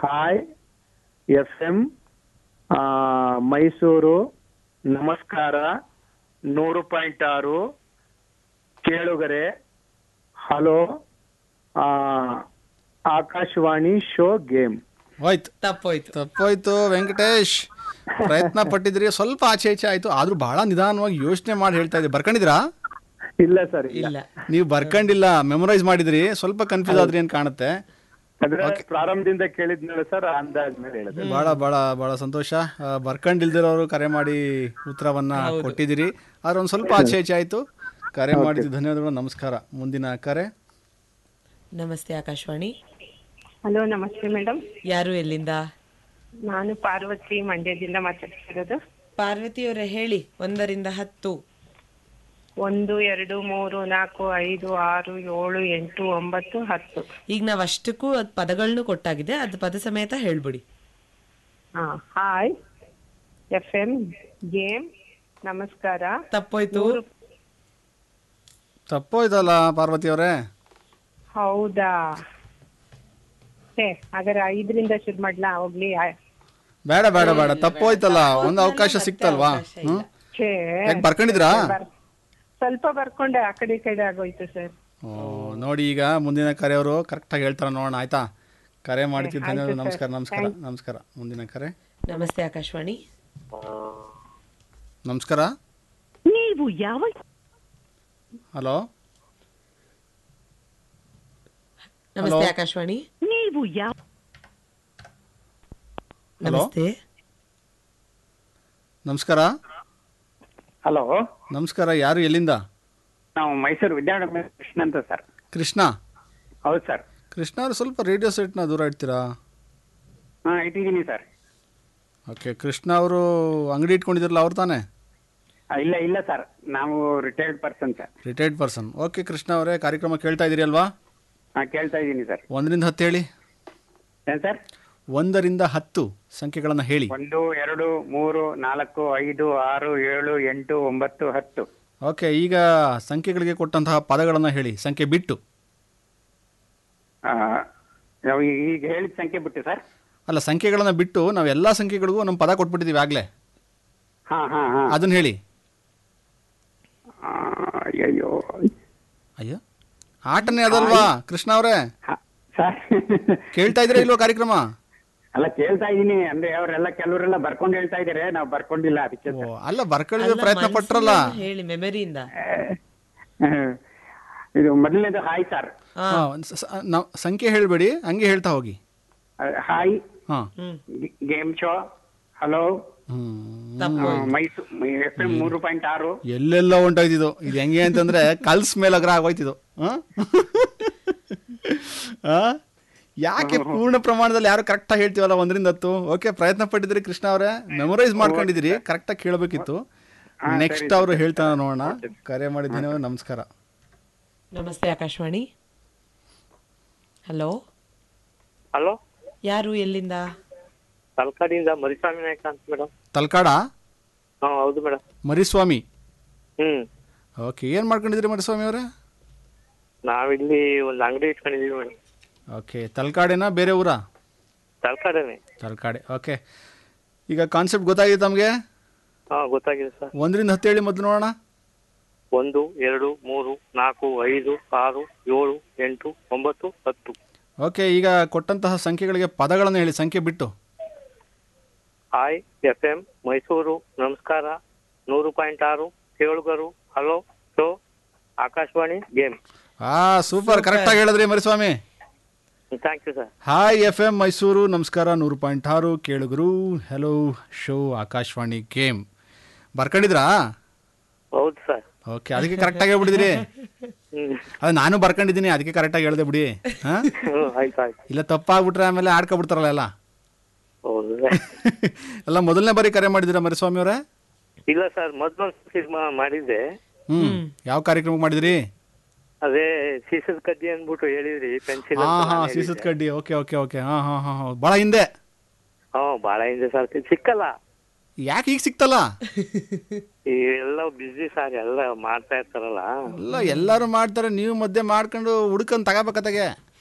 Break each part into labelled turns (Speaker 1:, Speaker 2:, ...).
Speaker 1: Hi F M Mysuru ನಮಸ್ಕಾರ ನೂರು point ಆರು ಕೇಳುಗರೆ ಹಲೋ ಆ, ಆಕಾಶವಾಣಿ ಶೋ ಗೇಮ್
Speaker 2: ಹೋಯ್ತು
Speaker 3: ತಪ್ಪೋಯ್ತು
Speaker 2: ತಪ್ಪೋಯ್ತು ವೆಂಕಟೇಶ್ ಪ್ರಯತ್ನ ಪಟ್ಟಿದ್ರಿ ಸ್ವಲ್ಪ ಆಚೆ ಈಚೆ ಆಯ್ತು ಆದ್ರೂ ಬಹಳ ನಿಧಾನವಾಗಿ ಯೋಚನೆ ಮಾಡಿ ಹೇಳ್ತಾ ಇದ್ರಿ ಬರ್ಕೊಂಡಿದ್ರಾ
Speaker 1: ಇಲ್ಲ ಸರ್ ಇಲ್ಲ
Speaker 3: ಇಲ್ಲ
Speaker 2: ನೀವು ಬರ್ಕೊಂಡಿಲ್ಲ ಮೆಮೊರೈಸ್ ಮಾಡಿದ್ರಿ ಸ್ವಲ್ಪ ಕನ್ಫ್ಯೂಸ್ ಆದ್ರಿ ಅಂತ ಕಾಣುತ್ತೆ
Speaker 1: ಅಂದ್ರೆ ಪ್ರಾರಂಭದಿಂದ ಕೇಳಿದ್ಮೇಲೆ ಸರ್ ಅಂದಾಜ್ಮೇಲೆ ಹೇಳಿದೆ
Speaker 2: ಬಹಳ ಬಹಳ ಬಹಳ ಸಂತೋಷ ಆ, ಬರ್ಕೊಂಡಿಲ್ದಿರೋರು ಕರೆ ಮಾಡಿ ಉತ್ತರವನ್ನ ಕೊಟ್ಟಿದ್ದೀರಿ ಆದ್ರೆ ಒಂದ್ ಸ್ವಲ್ಪ ಆಚೆ ಈಚೆ ಆಯ್ತು ಕರೆ ಮಾಡಿದ್ದು ಧನ್ಯವಾದಗಳು ನಮಸ್ಕಾರ ಮುಂದಿನ ಕರೆ
Speaker 3: ನಮಸ್ತೆ ಆಕಾಶವಾಣಿ
Speaker 4: ಹಲೋ ನಮಸ್ತೆ ಮೇಡಮ್
Speaker 3: ಯಾರು ಎಲ್ಲಿಂದ
Speaker 4: ನಾನು ಪಾರ್ವತಿ ಮಂಡ್ಯದಿಂದ ಮಾತಾಡ್ತಿರೋದು
Speaker 3: ಪಾರ್ವತಿಯವರೇ ಹೇಳಿ ಒಂದರಿಂದ ಹತ್ತು
Speaker 4: ಒಂದು ಎರಡು ಮೂರು ನಾಲ್ಕು ಐದು ಆರು ಏಳು ಎಂಟು ಒಂಬತ್ತು ಹತ್ತು
Speaker 3: ಈಗ ನಾವ್ ಅಷ್ಟಕ್ಕೂ ಅದ್ ಪದಗಳನ್ನು ಕೊಟ್ಟಾಗಿದೆ ಅದು ಪದ ಸಮೇತ ಹೇಳ್ಬಿಡಿ
Speaker 4: ಹಾ ಹಾಯ್ ಎಫ್ ಎಂ ಗೇಮ್ ನಮಸ್ಕಾರ
Speaker 3: ತಪ್ಪೋಯ್ತು
Speaker 2: ತಪ್ಪೋಯ್ತಲ್ಲ ಪಾರ್ವತಿ ಅವರೇ
Speaker 4: ಹೌದಾ ಹೇ ಹಾಗಾದ್ರೆ ಐದರಿಂದ ಶುರು ಮಾಡ್ಲಾ ಹೋಗ್ಲಿ ಆ-
Speaker 2: ಬೇಡ ಬೇಡ ಬೇಡ ತಪ್ಪೋಯ್ತಲ್ಲ ಒಂದು ಅವಕಾಶ ಸಿಕ್ತಲ್ವಾ ಹ್ಮ್
Speaker 4: ಛೇ
Speaker 2: ಯಾಕೆ ಬರ್ಕೊಂಡಿದ್ರಾ
Speaker 4: ಬರ್- ಸ್ವಲ್ಪ ಬರ್ಕೊಂಡೆ ಆ ಕಡೆ ಈ ಕಡೆ ಆಗೋಯ್ತು ಸರ್
Speaker 2: ಓ ನೋಡಿ ಈಗ ಮುಂದಿನ ಕರೆಯವರು ಕರೆಕ್ಟಾಗಿ ಹೇಳ್ತಾರ ನೋಡೋಣ ಆಯ್ತಾ ಕರೆ ಮಾಡ್ತಿದ್ದ ಧನ್ಯವಾದ ನಮಸ್ಕಾರ ನಮಸ್ಕಾರ ನಮಸ್ಕಾರ ಮುಂದಿನ ಕರೆ
Speaker 3: ನಮಸ್ತೆ ಆಕಾಶವಾಣಿ
Speaker 2: ನಮಸ್ಕಾರ
Speaker 4: ನೀವು ಯಾವ
Speaker 2: ಹಲೋ
Speaker 3: ನಮಸ್ತೆ ಆಕಾಶವಾಣಿ
Speaker 4: ನೀವು ಯಾವ
Speaker 3: ನಮಸ್ತೆ
Speaker 2: ನಮಸ್ಕಾರ
Speaker 1: ಹಲೋ
Speaker 2: ನಮಸ್ಕಾರ ಯಾರು ಎಲ್ಲಿಂದ
Speaker 1: ನಾವು ಮೈಸೂರು ವಿದ್ಯಾರಣ್ಯ ಕೃಷ್ಣ ಅಂತ ಸರ್
Speaker 2: ಕೃಷ್ಣ
Speaker 1: ಹೌದು ಸರ್
Speaker 2: ಕೃಷ್ಣ ಅವ್ರು ಸ್ವಲ್ಪ ರೇಡಿಯೋ ಸೆಟ್ನ ದೂರ ಇಡ್ತೀರಾ
Speaker 1: ಹಾ ಇಟ್ಟಿದ್ದೀನಿ ಸರ್
Speaker 2: ಓಕೆ ಕೃಷ್ಣ ಅವರು ಅಂಗಡಿ ಇಟ್ಕೊಂಡಿದ್ರಲ್ಲ ಅವ್ರು ತಾನೇ
Speaker 1: ಆ, ಇಲ್ಲ ಇಲ್ಲ ಸರ್ ನಾವು retired person sir
Speaker 2: retired person okay Krishna ಅವರೇ ಕಾರ್ಯಕ್ರಮ ಕೇಳ್ತಾ ಇದ್ದೀರಿ ಅಲ್ವಾ
Speaker 1: ಹಾ ಕೇಳ್ತಾ ಇದ್ದೀನಿ ಸರ್
Speaker 2: ಒಂದರಿಂದ ಹತ್ತು ಹೇಳಿ
Speaker 1: ಏನ್ ಸರ್
Speaker 2: ಒಂದರಿಂದ ಹತ್ತು ಸಂಖ್ಯೆಗಳನ್ನು ಹೇಳಿ
Speaker 1: ಒಂದು ಎರಡು ಮೂರು ನಾಲ್ಕು ಐದು ಆರು ಏಳು ಎಂಟು ಒಂಬತ್ತು ಹತ್ತು
Speaker 2: ಓಕೆ ಈಗ ಸಂಖ್ಯೆಗಳಿಗೆ ಕೊಟ್ಟಂತಹ ಪದಗಳನ್ನು ಹೇಳಿ ಸಂಖ್ಯೆ ಬಿಟ್ಟು
Speaker 1: ಆ, ನಾವು ಈಗ ಹೇಳಿದ ಸಂಖ್ಯೆ ಬಿಟ್ಟು ಸರ್
Speaker 2: ಅಲ್ಲ ಸಂಖ್ಯೆಗಳನ್ನು ಬಿಟ್ಟು ನಾವು ಎಲ್ಲ ಸಂಖ್ಯೆಗಳಿಗೂ ನಮ್ಮ ಪದ ಕೊಟ್ಬಿಟ್ಟಿದ್ದೀವಿ ಆಗಲೇ
Speaker 1: ಹಾ ಹಾ ಹಾ
Speaker 2: ಅದನ್ನ ಹೇಳಿ
Speaker 1: ಆ, ಅಯ್ಯಯ್ಯೋ
Speaker 2: ಅಯ್ಯೋ ಆಟನೇ ಅದಲ್ವಾ ಕೃಷ್ಣ ಅವರೇ
Speaker 1: ಹ, ಸರ್
Speaker 2: ಕೇಳ್ತಾ ಇದ್ದೀರಾ ಇಲ್ವೋ ಕಾರ್ಯಕ್ರಮ
Speaker 1: ಅಲ್ಲ ಕೇಳ್ತಾ ಇದೀನಿ ಅಂದ್ರೆ ಅವರೆಲ್ಲ ಕೆಲವರೆಲ್ಲ ಬರ್ಕೊಂಡು ಹೇಳ್ತಾ ಇದಾರೆ ನಾವು ಬರ್ಕೊಂಡಿಲ್ಲ ಅದಕ್ಕೆ
Speaker 2: ಓ ಅಲ್ಲ ಬರ್ಕೊಳ್ಳಿದ ಪ್ರಯತ್ನ ಪಟ್ರಲ್ಲ
Speaker 3: ಹೇಳಿ ಮೆಮರಿಯಿಂದ
Speaker 1: ಹ್ಮ್. ಇದು ಮೊದಲನೇದು ಹಾಯ್ ಸರ್
Speaker 3: ಹಾ
Speaker 2: ಹಾ, ಸ- ಸ- ನಾವ್ ಸಂಖ್ಯೆ ಹೇಳ್ಬೇಡಿ ಹಂಗೆ ಹೇಳ್ತಾ ಹೋಗಿ
Speaker 1: ಹಾಯ್
Speaker 2: ಹಾ
Speaker 3: hmm
Speaker 1: game show hello
Speaker 2: hmm
Speaker 3: ತಪ್ಪೋಯ್ತು
Speaker 1: ಮೈಸೂರು ಎಫ್ ಎಂ ಮೂರು ಪಾಯಿಂಟ್ ಆರು
Speaker 2: ಎಲ್ಲೆಲ್ಲ ಹೊಂಟೋಯ್ತಿದ್ದು ಇದು ಹೆಂಗೆ ಅಂತಂದ್ರೆ ಕಲ್ಸ್ ಮೇಲೆ ಅಗ್ರ ಆಗೋಯ್ತಿದ್ದು ಆ? ಆ? ಯಾಕೆ ಪೂರ್ಣ ಪ್ರಮಾಣದಲ್ಲಿ ಯಾರು ಕರೆಕ್ಟಾಗಿ ಹೇಳ್ತೀವಲ್ಲ ಒಂದರಿಂದ ಹತ್ತು ಓಕೆ ಪ್ರಯತ್ನ ಪಟ್ಟಿದ್ರಿ ಕೃಷ್ಣ ಅವರೇ ಮೆಮೊರೈಸ್ ಮಾಡ್ಕೊಂಡಿದ್ದೀರಿ ಕರೆಕ್ಟಾಗಿ ಕೇಳಬೇಕಿತ್ತು ನೆಕ್ಸ್ಟ್ ಅವರು ಹೇಳ್ತಾನ ನೋಡೋಣ ಕರೆ ಮಾಡಿದ್ದೀನಿ ನಮಸ್ಕಾರ
Speaker 3: ನಮಸ್ತೆ ಆಕಾಶವಾಣಿ ಹಲೋ
Speaker 5: ಹಲೋ
Speaker 3: ಯಾರು ಎಲ್ಲಿಂದ
Speaker 5: ತಲಕಾಡಿಯಿಂದ ಮರಿಸ್ವಾಮಿ ನಾಯ್ಕ ಅಂತ ಮೇಡಮ್
Speaker 2: ತಲ್ಕಾಡ
Speaker 5: ಹಾ ಹೌದು ಮೇಡಮ್
Speaker 2: ಮರಿಸ್ವಾಮಿ
Speaker 5: ಹ್ಮ್
Speaker 2: ಓಕೆ ಏನು ಮಾಡ್ಕೊಂಡಿದ್ದೀರಿ ಮರಿಸ್ವಾಮಿ ಅವರೇ
Speaker 5: ನಾವಿಲ್ಲಿ ಒಂದು ಅಂಗಡಿ ಇಟ್ಕೊಂಡಿದೀವಿ ಮೇಡಮ್
Speaker 2: ಓಕೆ ತಲ್ಕಾಡೇನಾ ಬೇರೆ ಊರಾ
Speaker 5: ತಲಕಾಡನೆ
Speaker 2: ತಲ್ಕಾಡೆ ಓಕೆ ಈಗ ಕಾನ್ಸೆಪ್ಟ್ ಗೊತ್ತಾಗಿದೆ ತಮಗೆ
Speaker 5: ಹಾ ಗೊತ್ತಾಗಿದೆ ಸರ್
Speaker 2: ಒಂದರಿಂದ ಹತ್ತು ಹೇಳಿ ಮೊದಲು ನೋಡೋಣ
Speaker 5: ಒಂದು ಎರಡು ಮೂರು ನಾಲ್ಕು ಐದು ಆರು ಏಳು ಎಂಟು ಒಂಬತ್ತು ಹತ್ತು
Speaker 2: ಓಕೆ ಈಗ ಕೊಟ್ಟಂತಹ ಸಂಖ್ಯೆಗಳಿಗೆ ಪದಗಳನ್ನು ಹೇಳಿ ಸಂಖ್ಯೆ ಬಿಟ್ಟು
Speaker 5: ಹಾಯ್ ಎಫ್ ಎಂ ಮೈಸೂರು ನಮಸ್ಕಾರ ನೂರು ಪಾಯಿಂಟ್ ಆರು ಕೇಳುಗರು ಹಲೋ ಶೋ ಆಕಾಶವಾಣಿ ಗೇಮ್
Speaker 2: ಆ ಸೂಪರ್ ಕರೆಕ್ಟಾಗಿ ಹೇಳಿದ್ರಿ Mariswamy
Speaker 5: thank you sir
Speaker 2: hi F M Mysuru ನಮಸ್ಕಾರ ನೂರು ಪಾಯಿಂಟ್ ಆರು ಕೇಳುಗರು ಹೆಲೋ ಶೋ ಆಕಾಶವಾಣಿ ಗೇಮ್ ಬರ್ಕೊಂಡಿದ್ರಾ
Speaker 5: ಹೌದು ಸರ್
Speaker 2: ಓಕೆ ಅದಕ್ಕೆ ಕರೆಕ್ಟಾಗಿ ಹೇಳ್ಬಿಟ್ಟಿದ್ರಿ
Speaker 5: ಹ್ಮ್
Speaker 2: ಅದು ನಾನು ಬರ್ಕೊಂಡಿದ್ದೀನಿ ಅದಕ್ಕೆ ಕರೆಕ್ಟಾಗಿ ಹೇಳ್ದೆ ಬಿಡಿ ಹಾಂ
Speaker 5: ಹ್ಮ್, ಆಯ್ತು ಆಯ್ತು
Speaker 2: ಇಲ್ಲ ತಪ್ಪಾಗ್ಬಿಟ್ರೆ ಆಮೇಲೆ ಆಡ್ಕೊಬಿಡ್ತಾರಲ್ಲ ಎಲ್ಲ
Speaker 5: ಹೌದು
Speaker 2: ಎಲ್ಲ ಮೊದಲನೇ ಬಾರಿ ಕರೆ ಮಾಡಿದ್ದೀರಾ ಮರಿಸ್ವಾಮಿ ಅವರೇ
Speaker 5: ಇಲ್ಲ ಸರ್ ಮೊದ್ಲೊಂದು ಮಾಡಿದ್ದೆ
Speaker 2: ಹ್ಞೂ ಯಾವ ಕಾರ್ಯಕ್ರಮಕ್ಕೆ ಮಾಡಿದ್ರಿ
Speaker 5: ಅದೇ ಸೀಸದ ಕಡ್ಡಿ ಅಂದ್ಬಿಟ್ಟು ಹೇಳಿದ್ರಿ ಪೆನ್ಸಿಲ್
Speaker 2: ಹಾ ಹಾ ಸೀಸದ ಕಡ್ಡಿ ಓಕೆ ಓಕೆ ಓಕೆ ಹಾ ಹಾ ಹಾ ಹಾ ಭಾಳ ಹಿಂದೆ
Speaker 5: ಹಾ ಬಾಳ ಹಿಂದೆ ಸರ್ ಸಿಕ್ಕಲ್ಲ
Speaker 2: ಯಾಕೆ ಈಗ ಸಿಕ್ತಲ್ಲ
Speaker 5: ಈ ಎಲ್ಲ ಬಿಸಿ ಸರ್ ಎಲ್ಲ ಮಾಡ್ತಾ ಇರ್ತಾರಲ್ಲ
Speaker 2: ಎಲ್ಲ ಎಲ್ಲರೂ ಮಾಡ್ತಾರೆ ನೀವು ಮಧ್ಯೆ ಮಾಡ್ಕೊಂಡು ಹುಡ್ಕೊಂಡು ತಗೋಬೇಕತ್ತಾಗೆ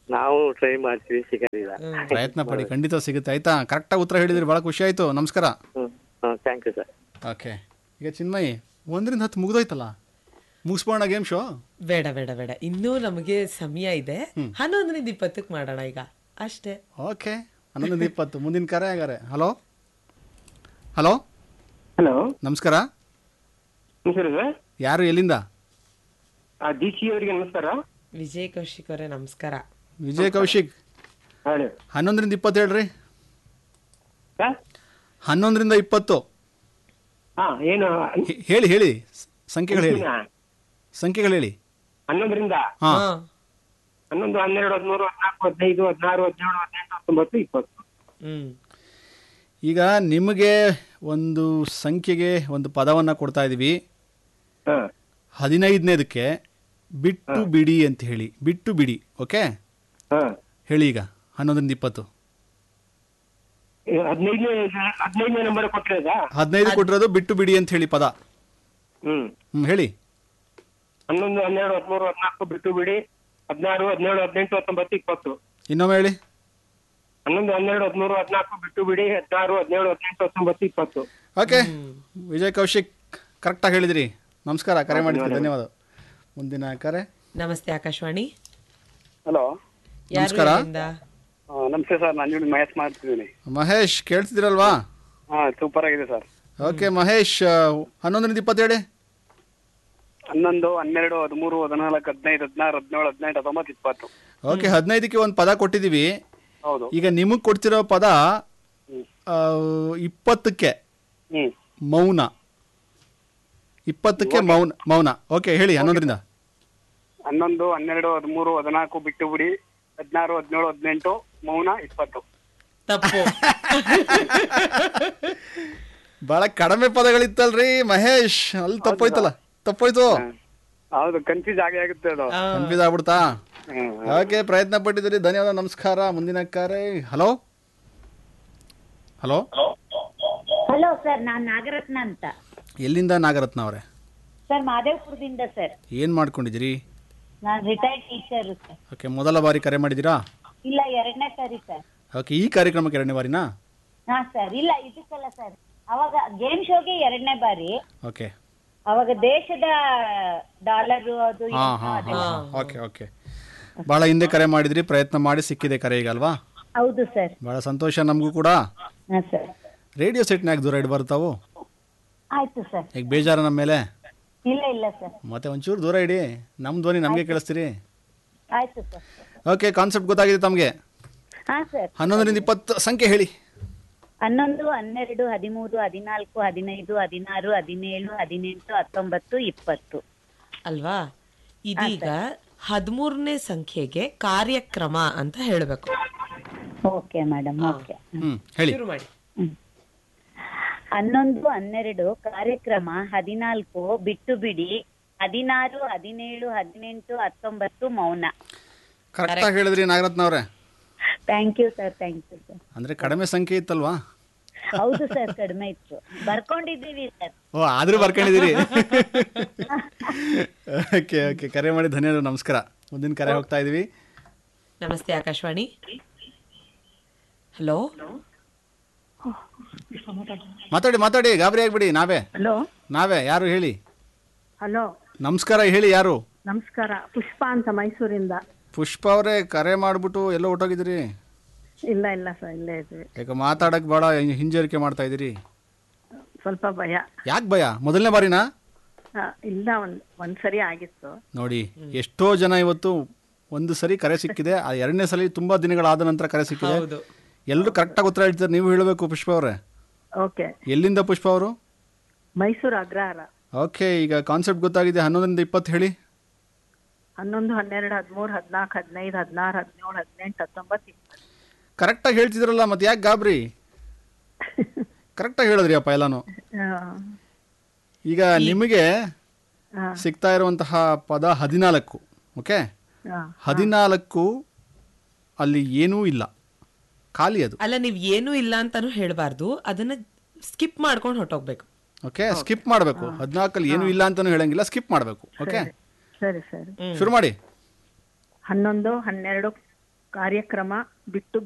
Speaker 5: ನಾವು ಟ್ರೈ ಮಾಡ್ತೀವಿ ಸಿಗೋದಿಲ್ಲ
Speaker 2: ಪ್ರಯತ್ನ ಪಡಿ ಖಂಡಿತ ಸಿಗುತ್ತೆ ಆಯ್ತಾ ಕರೆಕ್ಟಾಗಿ ಉತ್ತರ ಹೇಳಿದ್ರಿ ಭಾಳ ಖುಷಿ ಆಯಿತು ನಮಸ್ಕಾರ
Speaker 5: hmm thank you sir
Speaker 2: okay ಈಗ ಚಿನ್ಮಯಿ ಒಂದರಿಂದ ಹತ್ತು ಮುಗ್ದೋಯ್ತಲ್ಲ ಮುಗಿಸ್ಬೋಣ ಗೇಮ್ ಶೋ
Speaker 3: ಬೇಡ ಬೇಡ ಬೇಡ ಇನ್ನೂ ನಮಗೆ ಸಮಯ ಇದೆ ಹನ್ನೊಂದರಿಂದ ಇಪ್ಪತ್ತಕ್ಕೆ ಮಾಡೋಣ ಈಗ ಅಷ್ಟೇ
Speaker 2: ಓಕೆ ಹನ್ನೊಂದು ಇಪ್ಪತ್ತು ಮುಂದಿನ ಕರೆ ಆಗಾರೆ ಹಲೋ ಹಲೋ
Speaker 1: ಹಲೋ
Speaker 2: ನಮಸ್ಕಾರ
Speaker 1: ನಮಸ್ಕಾರ ಸರ್
Speaker 2: ಯಾರು ಎಲ್ಲಿಂದ
Speaker 1: ಡಿ ಸಿ ಅವರಿಗೆ ನಮಸ್ಕಾರ
Speaker 3: ವಿಜಯ್ ಕೌಶಿಕ್ ಅವರೇ ನಮಸ್ಕಾರ
Speaker 2: ವಿಜಯ್ ಕೌಶಿಕ್
Speaker 1: ಹೇಳಿ
Speaker 2: ಹನ್ನೊಂದರಿಂದ ಇಪ್ಪತ್ತು ಹೇಳ್ರಿ
Speaker 1: ಸರ್
Speaker 2: ಹನ್ನೊಂದರಿಂದ ಇಪ್ಪತ್ತು
Speaker 1: ಹಾ ಏನು
Speaker 2: ಹೇ- ಹೇಳಿ ಹೇಳಿ ಸ- ಸಂಖ್ಯೆಗಳು ಹೇಳಿ
Speaker 1: ದಿನ?
Speaker 2: ಸಂಖ್ಯೆಗಳು ಹೇಳಿ
Speaker 1: ಹನ್ನೊಂದರಿಂದ
Speaker 2: ಹಾಂ
Speaker 3: ಹಾ
Speaker 1: ಹನ್ನೊಂದು ಹನ್ನೆರಡು ಹದಿಮೂರು ಹದಿನಾಲ್ಕು ಹದಿನೈದು ಹದಿನಾರು ಹದಿನೇಳು ಹದಿನೆಂಟು ಹತ್ತೊಂಬತ್ತು ಇಪ್ಪತ್ತು
Speaker 3: ಹ್ಮ್
Speaker 2: ಈಗ ನಿಮಗೆ ಒಂದು ಸಂಖ್ಯೆಗೆ ಒಂದು ಪದವನ್ನು ಕೊಡ್ತಾ ಇದ್ದೀವಿ
Speaker 1: ಹಾ
Speaker 2: ಹದಿನೈದನೇದಕ್ಕೆ ಬಿಟ್ಟು ಬಿಡಿ ಅಂತ ಹೇಳಿ ಬಿಟ್ಟು ಬಿಡಿ ಓಕೆ
Speaker 1: ಹಾ
Speaker 2: ಹೇಳಿ ಈಗ ಹನ್ನೊಂದರಿಂದ ಇಪ್ಪತ್ತು
Speaker 1: ಹದಿನೈದನೇ ಹದಿನೈದನೇ ನಂಬರ್ ಕೊಟ್ಟಿರೋದಾ
Speaker 2: ಹದಿನೈದು ಕೊಟ್ಟಿರೋದು ಬಿಟ್ಟು ಬಿಡಿ ಅಂತ ಹೇಳಿ ಪದ
Speaker 1: ಹ್ಮ್
Speaker 2: ಹ್ಞೂ ಹೇಳಿ
Speaker 1: ಹನ್ನೊಂದು ಹನ್ನೆರಡು ಹದಿಮೂರು ಹದಿನಾಲ್ಕು ಬಿಟ್ಟು ಬಿಡಿ ಹದಿನಾರು ಹದಿನೇಳು ಹದಿನೆಂಟು ಹತ್ತೊಂಬತ್ತು ಇಪ್ಪತ್ತು
Speaker 2: ಇನ್ನೊಮ್ಮೆ ಹೇಳಿ
Speaker 1: ಹನ್ನೊಂದು ಹನ್ನೆರಡು ಹದಿಮೂರು ಹದಿನಾಲ್ಕು ಬಿಟ್ಟು ಬಿಡಿ ಹದಿನಾರು ಹದಿನೇಳು ಹದಿನೆಂಟು ಹತ್ತೊಂಬತ್ತು ಇಪ್ಪತ್ತು
Speaker 2: ಓಕೆ ವಿಜಯ್ ಕೌಶಿಕ್ ಕರೆಕ್ಟಾಗಿ ಹೇಳಿದಿರಿ ನಮಸ್ಕಾರ ಕರೆ ಮಾಡಿದ್ರಿ ಧನ್ಯವಾದ ಮುಂದಿನ ಕರೆ
Speaker 3: ನಮಸ್ತೆ ಆಕಾಶವಾಣಿ
Speaker 6: ಹಲೋ
Speaker 3: ಯಾರು
Speaker 2: ನಮಸ್ಕಾರ.
Speaker 3: ಎಲ್ಲಿಂದ?
Speaker 6: ನಮಸ್ತೆ ಸರ್ ನಾನು ನಿಮ್ಗೆ ಮಹೇಶ್ ಮಾಡ್ತಿದ್ದೀನಿ
Speaker 2: ಮಹೇಶ್ ಕೇಳ್ತಿದ್ದೀರಲ್ವಾ
Speaker 6: ಹಾ ಸೂಪರ್ ಆಗಿದೆ ಸರ್
Speaker 2: ಓಕೆ ಮಹೇಶ್ ಆ, ಹನ್ನೊಂದರಿಂದ ಇಪ್ಪತ್ತು ಹೇಳಿ
Speaker 6: ಹನ್ನೊಂದು ಹನ್ನೆರಡು ಹದಿಮೂರು ಹದಿನಾಲ್ಕು ಹದಿನೈದು ಹದಿನಾರು ಹದಿನೇಳು ಹದಿನೆಂಟು ಹತ್ತೊಂಬತ್ತು ಇಪ್ಪತ್ತು
Speaker 2: ಓಕೆ ಹದಿನೈದಕ್ಕೆ ಒಂದು ಪದ ಕೊಟ್ಟಿದ್ದೀವಿ
Speaker 6: ಹೌದು
Speaker 2: ಈಗ ನಿಮಗೆ ಕೊಡ್ತಿರೋ ಪದ ಆ, ಇಪ್ಪತ್ತಕ್ಕೆ
Speaker 6: ಹ್ಮ್
Speaker 2: ಮೌನ ಇಪ್ಪತ್ತಕ್ಕೆ ಮೌನ ಮೌನ ಓಕೆ ಹೇಳಿ ಹನ್ನೊಂದರಿಂದ
Speaker 6: ಹನ್ನೊಂದು ಹನ್ನೆರಡು ಹದಿಮೂರು ಹದಿನಾಲ್ಕು ಬಿಟ್ಟು ಬಿಡಿ ಹದಿನಾರು ಹದಿನೇಳು ಹದಿನೆಂಟು ಮೌನ ಇಪ್ಪತ್ತು
Speaker 3: ತಪ್ಪು
Speaker 2: ಬಹಳ ಕಡಿಮೆ ಪದಗಳಿತ್ತಲ್ರಿ ಮಹೇಶ್ ಅಲ್ಲಿ ತಪ್ಪೋಯ್ತಲ್ಲ ತಪ್ಪೋಯ್ತು
Speaker 6: ಹೌದು ಕನ್ಫ್ಯೂಸ್ ಆಗೇ ಆಗುತ್ತೆ ಅದು
Speaker 2: ಕನ್ಫ್ಯೂಸ್ ಆಗ್ಬಿಡ್ತಾ
Speaker 6: ಹ್ಮ್.
Speaker 2: ಓಕೆ ಪ್ರಯತ್ನ ಪಟ್ಟಿದ್ದೀರಿ ಧನ್ಯವಾದ ನಮಸ್ಕಾರ ಮುಂದಿನ ಕರೆ ಹಲೋ ಹಲೋ
Speaker 7: ಹಲೋ ಸರ್ ನಾನ್ ನಾಗರತ್ನ ಅಂತ
Speaker 2: ಎಲ್ಲಿಂದ ನಾಗರತ್ನ ಅವರೇ
Speaker 7: ಸರ್ ಮಾದೇವಪುರದಿಂದ ಸರ್
Speaker 2: ಏನು ಮಾಡ್ಕೊಂಡಿದ್ದೀರಿ
Speaker 7: ನಾನ್ ರಿಟೈರ್ಡ್ ಟೀಚರ್ ಸರ್
Speaker 2: ಓಕೆ ಮೊದಲ ಬಾರಿ ಕರೆ ಮಾಡಿದ್ದೀರಾ
Speaker 7: ಇಲ್ಲ ಎರಡನೇ ಸರಿ ಸರ್
Speaker 2: ಓಕೆ ಈ ಕಾರ್ಯಕ್ರಮಕ್ಕೆ ಎರಡನೇ ಬಾರಿನಾ
Speaker 7: ಹಾ ಸರ್ ಇಲ್ಲ ಇದಕ್ಕಲ್ಲ ಸರ್ ಅವಾಗ ಗೇಮ್ ಶೋಗೆ ಎರಡನೇ ಬಾರಿ
Speaker 2: ಓಕೆ
Speaker 7: ಅವಾಗ ದೇಶದ ಡಾಲರ್ ಅದು ಇದು
Speaker 2: ಹಾಂ ಹಾಂ ಹಾಂ ಓಕೆ ಓಕೆ ಭಾಳ ಹಿಂದೆ ಕರೆ ಮಾಡಿದ್ರಿ ಪ್ರಯತ್ನ ಮಾಡಿ ಸಿಕ್ಕಿದೆ ಕರೆ ಈಗ ಅಲ್ವಾ
Speaker 7: ಹೌದು ಸರ್
Speaker 2: ಭಾಳ ಸಂತೋಷ ನಮಗೂ ಕೂಡ
Speaker 7: ಹಾ ಸರ್
Speaker 2: ರೇಡಿಯೋ ಸೆಟ್ನಾಗ ದೂರ ಇಡ್ ಬರ್ತಾವು
Speaker 7: ಆಯ್ತು ಸರ್
Speaker 2: ಈಗ ಬೇಜಾರ ನಮ್ಮ ಮೇಲೆ
Speaker 7: ಇಲ್ಲ ಇಲ್ಲ ಸರ್
Speaker 2: ಮತ್ತೆ ಒಂಚೂರು ದೂರ ಇಡಿ ನಮ್ಮ ಧ್ವನಿ ನಮಗೆ ಕೇಳಿಸ್ತೀರಿ
Speaker 7: ಆಯ್ತು ಸರ್
Speaker 2: ಓಕೆ ಕಾನ್ಸೆಪ್ಟ್ ಗೊತ್ತಾಗಿದೆ ತಮಗೆ
Speaker 7: ಹಾ ಸರ್
Speaker 2: ಹನ್ನೊಂದರಿಂದ ಇಪ್ಪತ್ತು ಸಂಖ್ಯೆ ಹೇಳಿ
Speaker 7: ಹನ್ನೊಂದು ಹನ್ನೆರಡು ಹದಿಮೂರು ಹದಿನಾಲ್ಕು ಹದಿನೈದು ಹದಿನಾರು ಹದಿನೇಳು ಹದಿನೆಂಟು ಹತ್ತೊಂಬತ್ತು ಇಪ್ಪತ್ತು
Speaker 3: ಅಲ್ವಾ ಇದೀಗ ಹದಿಮೂರನೇ ಸಂಖ್ಯೆಗೆ ಕಾರ್ಯಕ್ರಮ ಅಂತ ಹೇಳಬೇಕು
Speaker 7: ಓಕೆ ಮೇಡಮ್ ಓಕೆ
Speaker 2: ಹ್ಞೂ ಹೇಳಿ
Speaker 3: ಶುರು ಮಾಡಿ
Speaker 7: ಹನ್ನೊಂದು ಹನ್ನೆರಡು ಕಾರ್ಯಕ್ರಮ ಹದಿನಾಲ್ಕು ಬಿಟ್ಟು ಬಿಡಿ ಹದಿನಾರು ಹದಿನೇಳು ಹದಿನೆಂಟು ಹತ್ತೊಂಬತ್ತು ಮೌನ
Speaker 2: ಕರೆಕ್ಟಾಗಿ ಹೇಳಿದ್ರಿ ನಾಗರತ್ನ ಅವರೇ
Speaker 7: thank you sir thank you sir
Speaker 2: ಅಂದರೆ ಕಡಿಮೆ ಸಂಖ್ಯೆ ಇತ್ತಲ್ವಾ
Speaker 7: ಹೌದು ಸರ್ ಕಡಿಮೆ ಇತ್ತು ಬರ್ಕೊಂಡಿದ್ದೀವಿ ಸರ್
Speaker 2: ಓ ಆದರೂ ಬರ್ಕೊಂಡಿದ್ದೀರಿ ಓಕೆ ಓಕೆ ಕರೆ ಮಾಡಿ ಧನ್ಯವಾದ ನಮಸ್ಕಾರ ಮುಂದಿನ ಕರೆ ಹೋಗ್ತಾ ಇದೀವಿ
Speaker 3: ನಮಸ್ತೆ ಆಕಾಶವಾಣಿ ಹಲೋ
Speaker 2: ಮಾತಾಡಿ ಮಾತಾಡಿ ಗಾಬರಿ ಆಗ್ಬಿಡಿ ನಾವೇ
Speaker 8: ಹಲೋ
Speaker 2: ನಾವೇ ಯಾರು ಹೇಳಿ
Speaker 8: ಹಲೋ
Speaker 2: ನಮಸ್ಕಾರ ಹೇಳಿ ಯಾರು
Speaker 8: ನಮಸ್ಕಾರ ಪುಷ್ಪ ಅಂತ ಮೈಸೂರಿಂದ
Speaker 2: ಪುಷ್ಪ ಅವರೇ ಕರೆ ಮಾಡಿಬಿಟ್ಟು ಎಲ್ಲೋ ಹೊಟ್ಟೋಗಿದ್ರಿ
Speaker 8: ಇಲ್ಲ ಇಲ್ಲ ಸರ್ ಇಲ್ಲೇ ಇದ್ವಿ
Speaker 2: ಯಾಕೆ ಮಾತಾಡಕ್ಕೆ ಭಾಳ ಹಿಂಜರಿಕೆ ಮಾಡ್ತಾ ಇದ್ದೀರಿ
Speaker 8: ಸ್ವಲ್ಪ ಭಯ
Speaker 2: ಯಾಕೆ ಭಯ ಮೊದಲನೇ ಬಾರಿನಾ
Speaker 8: ಆ, ಇಲ್ಲ ಒಂದ್ ಒಂದ್ಸರಿ ಆಗಿತ್ತು
Speaker 2: ನೋಡಿ ಎಷ್ಟೋ ಜನ ಇವತ್ತು ಒಂದು ಸರಿ ಕರೆ ಸಿಕ್ಕಿದೆ ಆ ಎರಡನೇ ಸಲ ತುಂಬಾ ದಿನಗಳಾದ ನಂತರ ಕರೆ ಸಿಕ್ಕಿದೆ
Speaker 3: ಹೌದು
Speaker 2: ಎಲ್ಲರೂ ಕರೆಕ್ಟಾಗಿ ಉತ್ತರ ಹೇಳ್ತಾರೆ ನೀವು ಹೇಳಬೇಕು ಪುಷ್ಪ ಅವರೇ
Speaker 8: ಓಕೆ
Speaker 2: ಎಲ್ಲಿಂದ ಪುಷ್ಪ ಅವರು
Speaker 8: ಮೈಸೂರು ಅಗ್ರಹಾರ
Speaker 2: ಓಕೆ ಈಗ ಕಾನ್ಸೆಪ್ಟ್ ಗೊತ್ತಾಗಿದೆ ಹನ್ನೊಂದರಿಂದ ಇಪ್ಪತ್ತು ಹೇಳಿ
Speaker 8: ಹನ್ನೊಂದು ಹನ್ನೆರಡು ಹದಿಮೂರು ಹದಿನಾಲ್ಕು ಹದಿನೈದು ಹದಿನಾರು ಹದಿನೇಳು ಹದಿನೆಂಟು ಹತ್ತೊಂಬತ್ತು ಇಪ್ಪತ್ತು
Speaker 2: ಕರೆಕ್ಟಾಗಿ ಹೇಳ್ತಿದ್ರಲ್ಲ ಮತ್ತೆ ಯಾಕೆ ಗಾಬರಿ ಕರೆಕ್ಟಾಗಿ ಹೇಳಿದ್ರಿ ಅಪ್ಪ ಎಲ್ಲಾನು
Speaker 8: ಆ,
Speaker 2: ಈಗ ನಿಮಗೆ
Speaker 8: ಆ,
Speaker 2: ಸಿಗ್ತಾ ಇರುವಂತಹ ಪದ ಹದಿನಾಲ್ಕು ಓಕೆ
Speaker 8: ಆ.
Speaker 2: ಹದಿನಾಲ್ಕು ಅಲ್ಲಿ ಏನೂ ಇಲ್ಲ ಖಾಲಿ ಅದು
Speaker 3: ಅಲ್ಲ ನೀವ್ ಏನೂ ಇಲ್ಲ ಅಂತಾನು ಹೇಳ್ಬಾರ್ದು ಅದನ್ನ ಸ್ಕಿಪ್ ಮಾಡ್ಕೊಂಡು ಹೊಟ್ಟೋಗ್ಬೇಕು
Speaker 2: ಓಕೆ ಸ್ಕಿಪ್ ಮಾಡಬೇಕು ಹದಿನಾಲ್ಕಲ್ಲಿ ಏನೂ ಇಲ್ಲ ಅಂತಾನು ಹೇಳಂಗಿಲ್ಲ ಸ್ಕಿಪ್ ಮಾಡಬೇಕು ಓಕೆ
Speaker 8: ಸರಿ ಸರಿ
Speaker 2: ಶುರು ಮಾಡಿ
Speaker 8: ಹನ್ನೊಂದು ಹನ್ನೆರಡು ಕಾರ್ಯಕ್ರಮ ಬಿಟ್ಟು